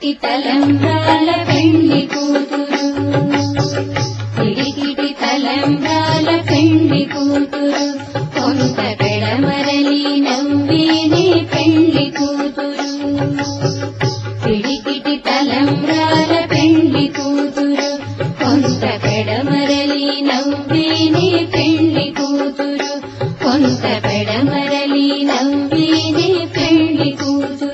పిడికిటి తలంబ్రాల పెళ్లి కూతురు పిడికిటి తలంబ్రాల పెళ్లి కూతురు కొంత పెడమరలి నవ్వేనే పెళ్లి కూతురు పిడికిటి తలంబ్రాల పెళ్లి కూతురు కొంత పెడమరలి నవ్వేనే పెళ్లి కూతురు కొంత పెడమరలి నవ్వేనే పెళ్లి కూతురు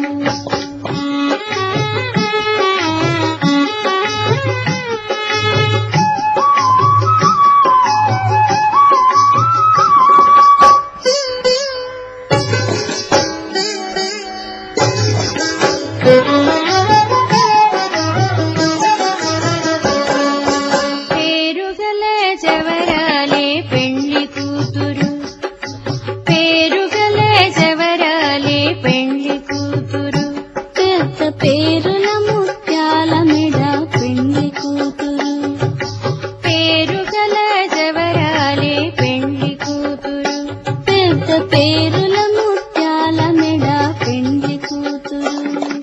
పేరుగల జవరాలే పెళ్లి కూతురు పేరుగల జవరాలే పెళ్లి కూతురు పెద్ద పేరుల ముత్యాల మెడ పెళ్లి కూతురు పేరుగల జవరాలే పెళ్లి కూతురు పెద్ద పేరుల ముత్యాల మెడ పెళ్లి కూతురు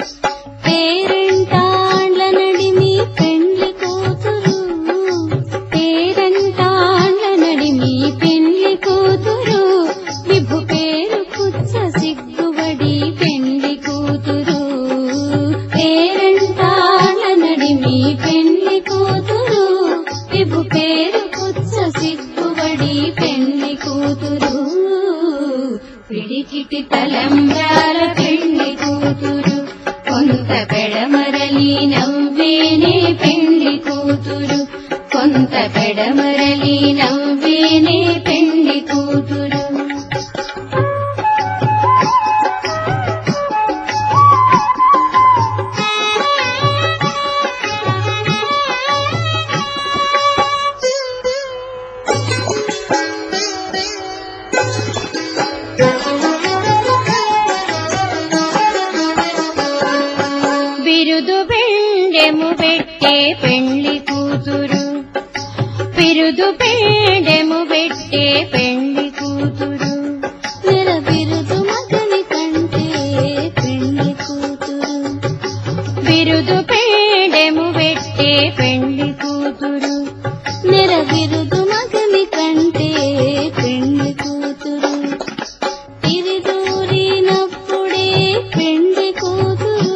పేరెంటాండ్ల నడిమి పెళ్లి కూతురు పేరెంటాండ్ల నడిమి పెళ్లి కూతురు విభు పేరు కుచ్చ సిగ్గుబడి పెళ్లి కూతురు పేరెంటాండ్ల నడిమి పెళ్లి కూతురు విభు పేరు కుచ్చ సిగ్గుబడి పెళ్లి కూతురు పిడికిటి తలంబ్రాల పెళ్లి కూతురు కొంత పెడమరలి నవ్వేనే పెళ్లి కూతురు కొంత పెడమరలి నవ్వేనే పెళ్లి కూతురు బిరుదు బెండెము పెట్టే పెళ్లి కూతురు బిరుదు బెండెము పెట్టే పెళ్లి కూతురు నెల బిరుదు మగని కంటే పెళ్లి కూతురు బిరుదు పేడెము పెట్టే పెళ్లి కూతురు నెల బిరుదు మగని కంటే పెళ్లి కూతురు తిరిదూరినప్పుడే పెళ్లి కూతురు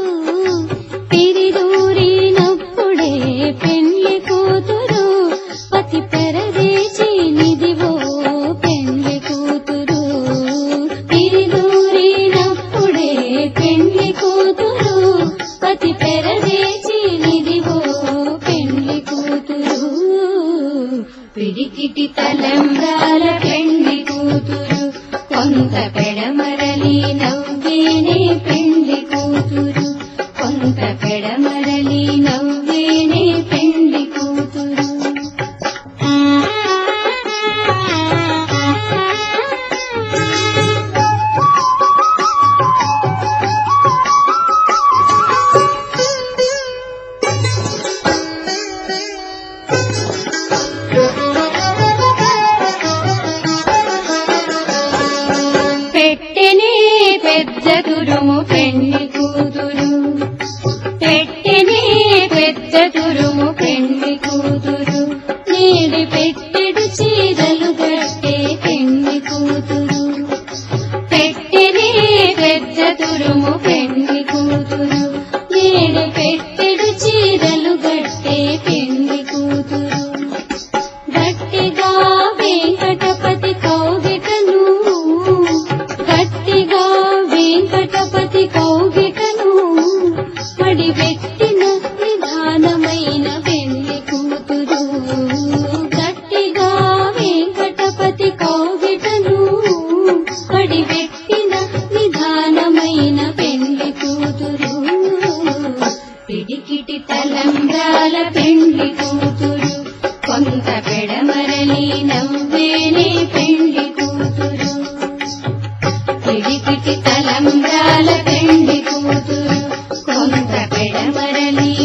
తిరిదూరినప్పుడే పెళ్లి కూతురు పతి పెరదేచి నిదివో పెళ్లి కూతురు తిరిదూరినప్పుడే పెళ్లి కూతురు పతి పెరదేచి నిదివో పెళ్లి కూతురు పిడికిటి తలంబ్రాల పెళ్లి కూతురు కొంత పెడమరలి నవ్వేనే పెళ్లి కూతురు కొంత పెడమరలి నవ్వేనే పెళ్లి కూతురు పెట్టెనే పెద్ద తురుము పెళ్లి కూతురు పెట్టెనే పెద్ద తురుము పెళ్లి కూతురు నీడి పెట్టెడు చీరలు కట్టే పెళ్లి కూతురు పెట్టెనే పెద్ద తురుము పెళ్లి కూతురు నీడి పెట్టెడు చీరలు కట్టే పెళ్లి కూతురు గట్టిగా వెంకటపతి కౌగిటను గట్టిగా వెంకటపతి కౌగిటను పడి పెట్టిన నిధానమైన పెళ్లి కూతురు గట్టిగా వెంకటపతి కౌగిటను పడి పెట్టిన నిధానమైన పెళ్లి కూతురు పిడికిటి తలంబ్రాల పెళ్లి కూతురు కొంత పెడమరలి నవ్వేనే పెళ్లి కూతురు పిడికిటి తలంబ్రాల పెళ్లి కూతురు కొంత పెడమరలి